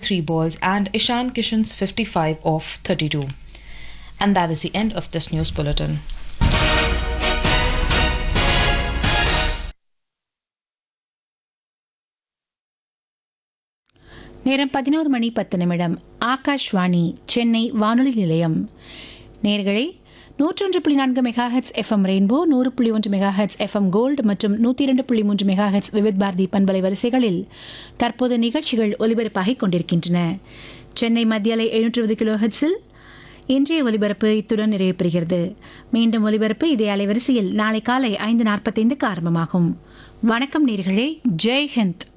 53 balls and Ishan Kishan's 55 off 32. And that is the end of this news bulletin. நேரம் பதினோரு மணி பத்து நிமிடம் ஆகாஷ்வாணி சென்னை வானொலி நிலையம் நேர்களே நூற்றொன்று புள்ளி நான்கு மெகாஹெட்ஸ் எஃப்எம் ரெயின்போ நூறு புள்ளி ஒன்று மெகாஹெட்ஸ் எஃப்எம் கோல்டு மற்றும் நூற்றி இரண்டு புள்ளி மூன்று மெகாஹெட்ஸ் விவித் பாரதி பண்பலை வரிசைகளில் தற்போது நிகழ்ச்சிகள் ஒலிபரப்பாகிக் கொண்டிருக்கின்றன சென்னை மத்திய அலை எழுநூற்றி இருபது கிலோ ஹெட்ஸில் இன்றைய ஒலிபரப்பு இத்துடன் நிறைவு பெறுகிறது மீண்டும் ஒலிபரப்பு இதே அலைவரிசையில் நாளை காலை ஐந்து நாற்பத்தைந்துக்கு ஆரம்பமாகும் வணக்கம் நேர்களே ஜெய் ஹிந்த்